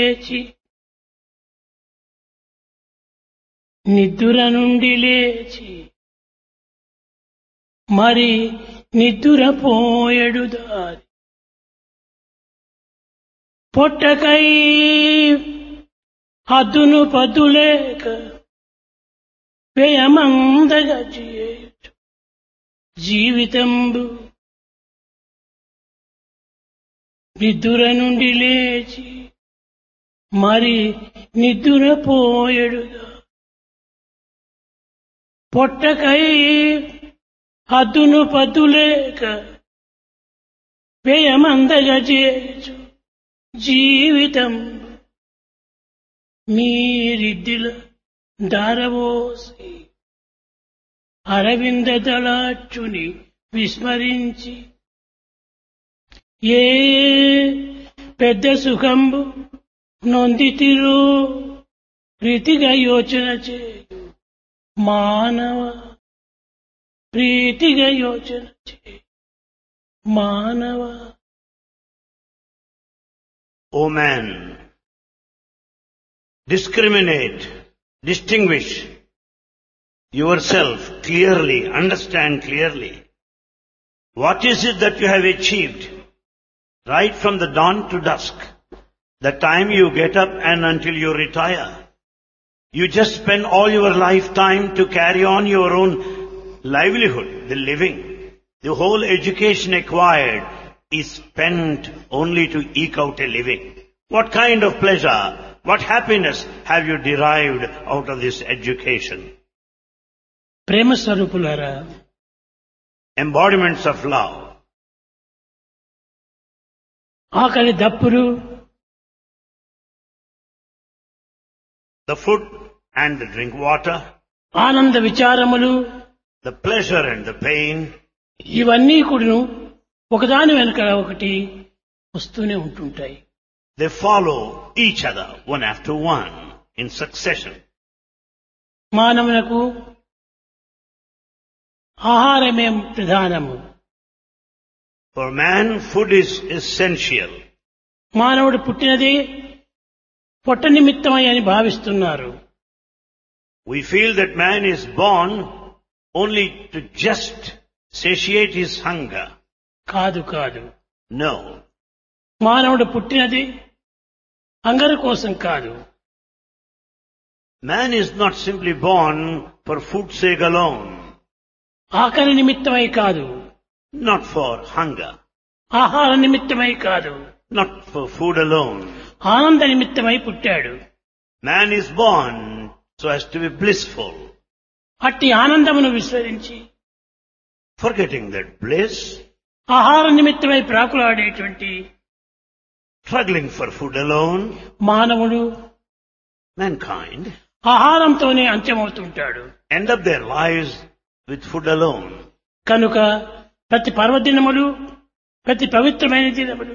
లేచి నిద్దుర నుండి లేచి మరి నిద్దురపోయడు దారి పొట్టకై హద్దును పద్దులేక వ్యయమందగా చేయొచ్చు జీవితంబు నిద్దుర నుండి లేచి మరి నిద్దురపోయడుగా పొట్టకై హద్దును పద్దులేక వ్యయమందగా చేయొచ్చు జీవితం మీరిద్దిల దారవోసి అరవింద దళాచుని విస్మరించి ఏ పెద్ద సుఖంబు నొందితిరో ప్రీతిగా యోచన చేయు మానవ ప్రీతిగా యోచన చేయు మానవ O man, discriminate, distinguish yourself clearly, understand clearly. What is it that you have achieved right from the dawn to dusk, the time you get up and until you retire? You just spend all your lifetime to carry on your own livelihood, the living. The whole education acquired is spent only to eke out a living. What kind of pleasure, what happiness have you derived out of this education? ప్రేమ స్వరూపులారా Embodiments of love. ఆకలి దప్పులు The food and the drink water, ఆనంద విచారములు the pleasure and the pain, ఇవన్నీ కూడాను ఒకదాని వెనుక ఒకటి వస్తూనే ఉంటుంటాయి they follow each other one after one in succession. మానవునకు ఆహారమే ప్రధానము For man, food is essential. మానవుడు పుట్టినది పొట్ట నిమిత్తమై అని భావిస్తున్నారు We feel that man is born only to just satiate his hunger. కాదు కాదు No. మానవుడు పుట్టినది అంగర కోసం కాదు Man is not simply born for food's sake alone, ఆకలి నిమిత్తమై కాదు not for hunger, ఆహార నిమిత్తమై కాదు not for food alone. ఆనంద నిమిత్తమై పుట్టాడు Man is born so as to be blissful, అట్టి ఆనందమును విస్మరించి forgetting that bliss, ఆహార నిమిత్తమై ప్రాకులాడేటువంటి struggling for food alone, మానవుడు mankind ఆహారంతోనే అంత్యమవుతుంటాడు end up their lives with food alone. కనుక ప్రతి పర్వదినములు ప్రతి పవిత్రమైన దినములు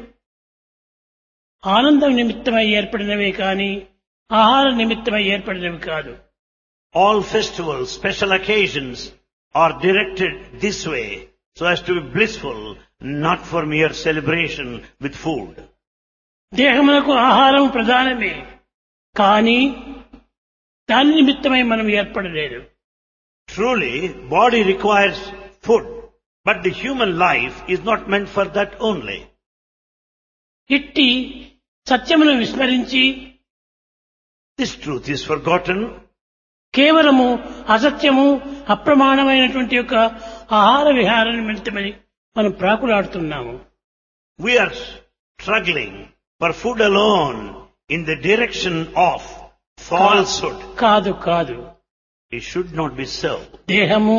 ఆనందం నిమిత్తమై ఏర్పడినవే కాని ఆహార నిమిత్తమై ఏర్పడినవి కాదు All festivals, special occasions are directed this way so as to be blissful, not for mere celebration with food. దేహమునకు ఆహారం ప్రధానమే కానీ దాని నిమిత్తమై మనం ఏర్పడలేదు Truly, body requires food, but the human life is not meant for that only. ఇట్టి సత్యమును విస్మరించి This truth is forgotten. కేవలము అసత్యము అప్రమాణమైనటువంటి యొక్క ఆహార విహార నిమిత్తమని మనం ప్రాకులాడుతున్నాము We are struggling for food alone in the direction of falsehood. కాదు కాదు It should not be so. దేహము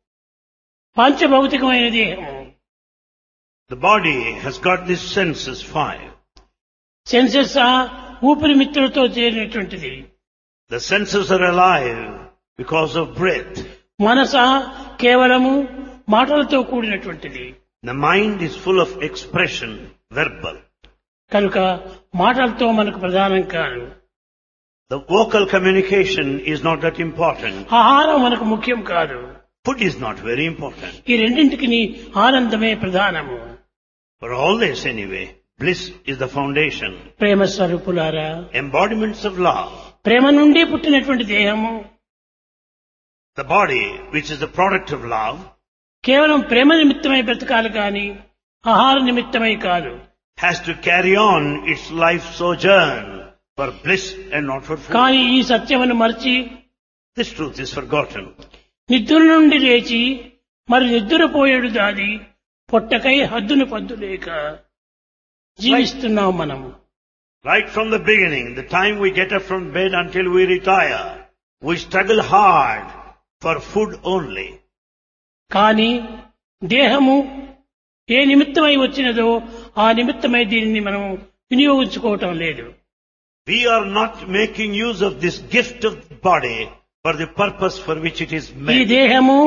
పంచభౌతికమైన దేహము The body has got these senses five. Senses ఆ ఊపిరి మిత్రులతో చేరినటువంటిది The senses are alive because of breath. మనస కేవలము మాటలతో కూడినటువంటిది The mind is full of expression, verbal. కనుక మాటలతో మనకు ప్రధానం కాదు The vocal communication is not that important. ఆహారం మనకు ముఖ్యం కాదు Food is not very important. ఈ రెండింటికి ఆనందమే ప్రధానము For all this anyway, Bliss is the foundation. ప్రేమ స్వరూపులారా Embodiments of love. ప్రేమ నుండి పుట్టినటువంటి దేహము The body, which is the product of love, కేవలం ప్రేమ నిమిత్తమై బ్రతకాలి కాని ఆహార నిమిత్తమై కాదు has to carry on its life sojourn for bliss and not for food. కానీ ఈ సత్యమును మరచి This truth is forgotten. నిద్ర నుండి లేచి మరి నిద్రపోయేడు దాది పొట్టకై హద్దును పద్దు లేక జీవిస్తున్నాం మనము Right from the beginning, the time we get up from bed until we retire, we struggle hard for food only. కానీ దేహము ఏ నిమిత్తమై వచ్చినదో ఆ నిమిత్తమై దీనిని మనం వినియోగించుకోవటం లేదు We are not making use of this gift of the body for the purpose for which it is ఈ made. దేహము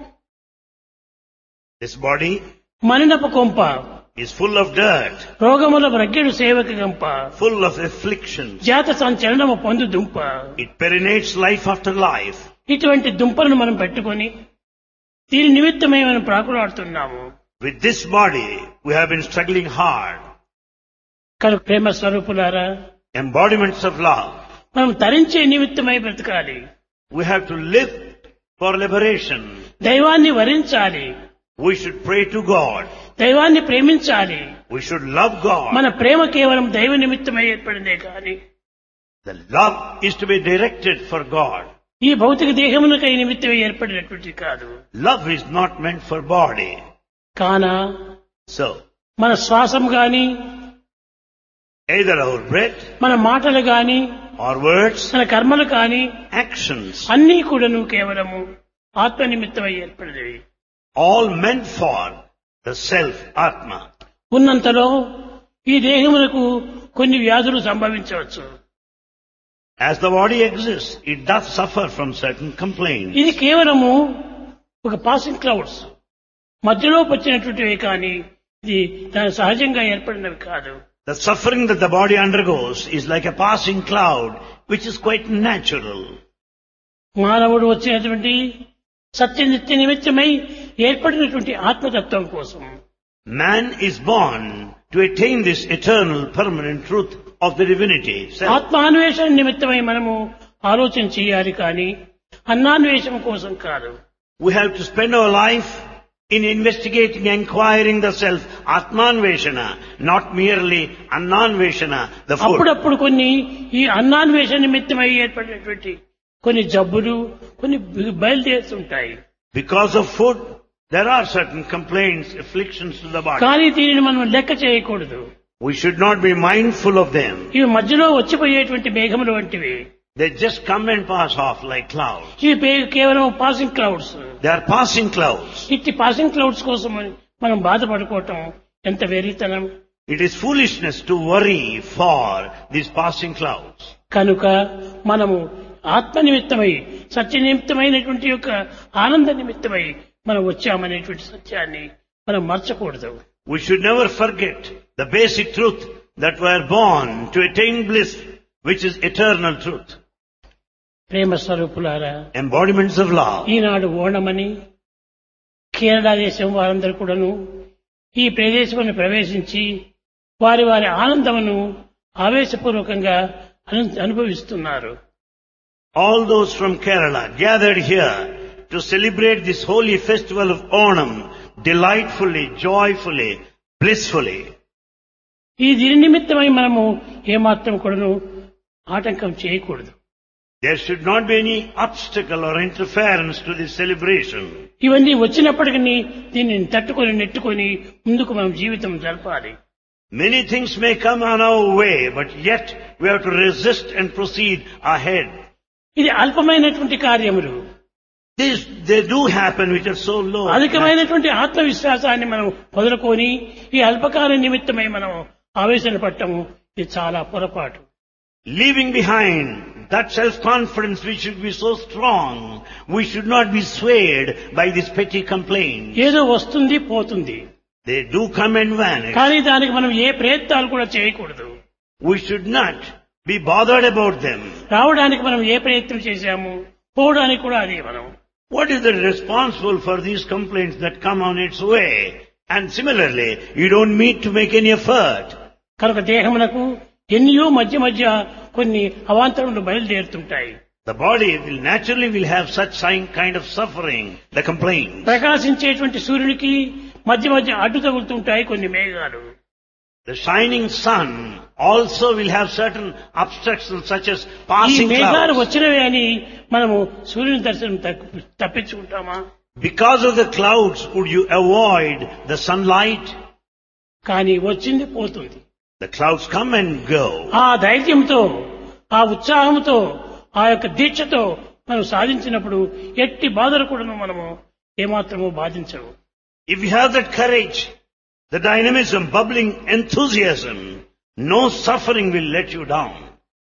This body మనినపు కొంప is full of dirt, రోగముల రగ్గెడు సేవక గంప full of afflictions. జాత సంచలనము పొందు దుంప It perinates life after life. ఇటువంటి దుంపలను మనం పెట్టుకొని దీని నిమిత్తమై మనం ప్రాకులాడుతున్నాము With this body, we have been struggling hard. కనుక ప్రేమ స్వరూపులారా Embodiments of love. మనం తరించే నిమిత్తమై బ్రతకాలి We have to live for liberation. దైవాన్ని వరించాలి We should pray to God. దైవాన్ని ప్రేమించాలి We should love God. మన ప్రేమ కేవలం దైవ నిమిత్తమై ఏర్పడిందే కానీ The love is to be directed for God. ఈ భౌతిక దేహమునకై నిమిత్తమై ఏర్పడినటువంటి కాదు Love is not meant for body. కాన So, మన శ్వాసం గాని either our breath మన మాటలు గాని or words, మన కర్మలు కాని actions, అన్నీ కూడాను కేవలము ఆత్మ నిమిత్తమై ఏర్పడినవి all meant for the self, Atma. ఉన్నంతలో ఈ దేహమునకు కొన్ని వ్యాధులు సంభవించవచ్చు As the body exists, it does suffer from certain complaints. ఇది కేవలము ఒక పాసింగ్ క్లౌడ్స్ మధ్యలో వచ్చినటువంటివి కానీ ఇది దాని సహజంగా ఏర్పడినవి కాదు The suffering that the body undergoes is like a passing cloud, which is quite natural. మానవుడు వచ్చినటువంటి సత్య నిత్య నిమిత్తమై ఏర్పడినటువంటి ఆత్మతత్వం కోసం Man is born to attain this eternal, permanent truth of the divinity. self. ఆత్మాన్వేషణ నిమిత్తమై మనము ఆలోచన చేయాలి కానీ అన్నాన్వేషణ కోసం కాదు We have to spend our life in investigating, inquiring the self, Atmanveshana, not merely Annanveshana, the food. అప్పుడప్పుడు కొన్ని ఈ అన్నాన్వేషణ నిమిత్తమై ఏర్పడినటువంటి కొన్ని జబ్బులు కొన్ని బయలుదేరుతుంటాయి Because of food, there are certain complaints, afflictions to the body. కానీ దీనిని మనం లెక్క చేయకూడదు We should not be mindful of them. ఇవి మధ్యలో వచ్చిపోయేటువంటి మేఘములు వంటివి They just come and pass off like clouds. ఇవి పే- కేవలం passing clouds They are passing clouds. ఇట్టి పాసింగ్ క్లౌడ్స్ కోసం మనం బాధపడుకోవటం ఎంత వెర్రితనం It is foolishness to worry for these passing clouds. కనుక మనము ఆత్మ నిమిత్తమై సత్య నిమిత్తమైనటువంటి యొక్క ఆనంద నిమిత్తమై మనం వచ్చామనేటువంటి సత్యాన్ని మనం మర్చకూడదు We should never forget the basic truth that we are born to attain bliss, which is eternal truth. ప్రేమ స్వరూపులారా Embodiments of love. ఈనాడు ఓణమని కేరళ దేశం వారందరూ కూడాను ఈ ప్రదేశమును ప్రవేశించి వారి వారి ఆనందమును ఆవేశపూర్వకంగా అను- అనుభవిస్తున్నారు All those from Kerala gathered here to celebrate this holy festival of Onam delightfully, joyfully, blissfully. ఈ దీని నిమిత్తమై మనము ఏమాత్రం కూడాను ఆటంకం చేయకూడదు There should not be any obstacle or interference to this celebration. ఇవన్నీ వచ్చినప్పటికీ దీనిని తట్టుకొని నెట్టుకొని ముందుకు మనం జీవితం జరపాలి Many things may come on our way, but yet we have to resist and proceed ahead. ఇది అల్పమైనటువంటి కార్యములు These, they do happen which are so low. అధికమైనటువంటి ఆత్మవిశ్వాసాన్ని మనం వదులుకొని ఈ అల్పకాల నిమిత్తమై మనం ఆవేశన పట్టము ఇది చాలా పొరపాటు Leaving behind that self-confidence which should be so strong, we should not be swayed by these petty complaints. ఏదో వస్తుంది పోతుంది They do come and vanish. కానీ దానికి మనం ఏ ప్రయత్నాలు కూడా చేయకూడదు We should not be bothered about them. రావడానికి మనం ఏ ప్రయత్నం చేశాము పోవడానికి కూడా అదే మనం What is the responsible for these complaints that come on its way? And similarly, you don't need to make any effort. కనుక దేహమునకు ఎన్నో మధ్య మధ్య కొన్ని అవాంతరములు బయలుదేరుతుంటాయి The body will naturally will have such sign- kind of suffering, the complaint. ప్రకాశించేటువంటి సూర్యునికి మధ్య మధ్య అడ్డు తగులుతుంటాయి కొన్ని మేఘాలు The shining sun also will have certain obstructions such as ఈ passing మేఘాలు clouds. వచ్చినవి అని మనము సూర్యుని దర్శనం తప్పి- తప్పించుకుంటామా Because of the clouds, would you avoid the sunlight? కానీ వచ్చింది పోతుంది The clouds come and go. ఆ ధైర్యంతో ఆ ఉత్సాహంతో ఆ యొక్క దీక్షతో మనం సాధించినప్పుడు ఎట్టి బాధలు కూడా మనము ఏమాత్రము బాధించవు If you have that courage, the dynamism, bubbling enthusiasm, no suffering will let you down.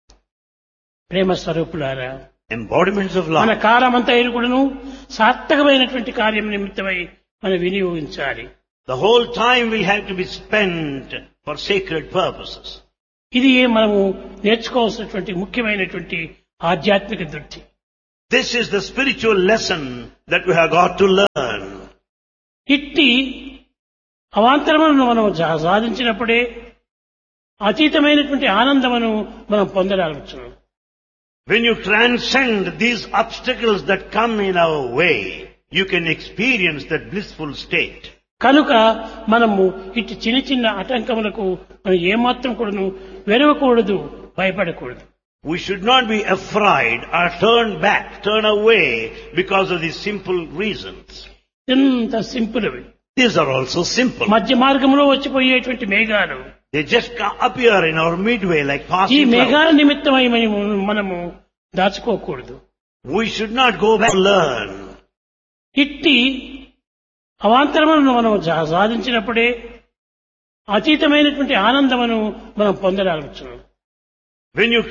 ప్రేమ స్వరూపులారా Embodiments of మన love. కాలమంతా కూడాను సార్థకమైనటువంటి కార్యం నిమిత్తమై మనం వినియోగించాలి The whole time will have to be spent for sacred purposes. ఇది మనము నేర్చుకోవాల్సినటువంటి ముఖ్యమైనటువంటి ఆధ్యాత్మిక దృష్టి This is the spiritual lesson that we have got to learn. ఇట్టి అవాంతరములను మనం జా- సాధించినప్పుడే అతీతమైనటువంటి ఆనందమును మనం పొందడానికి When you transcend these obstacles that come in our way, you can experience that blissful state. కనుక మనము ఇట్టి చిన్న చిన్న ఆటంకములకు మనం ఏమాత్రం కూడాను వెరవకూడదు భయపడకూడదు We should not be afraid or turn back, turn away because of these simple reasons. ఎంత సింపుల్ అవి These are also simple. మధ్య మార్గంలో వచ్చిపోయేటువంటి మేఘాలు They just ca- appear in our midway like ఈ passing clouds. మేఘాల నిమిత్తమై మనము మనము దాచుకోకూడదు We should not go back to learn. ఇట్టి అవాంతరములను మనం జా- సాధించినప్పుడే అతీతమైనటువంటి ఆనందమును మనం పొందడానికి When you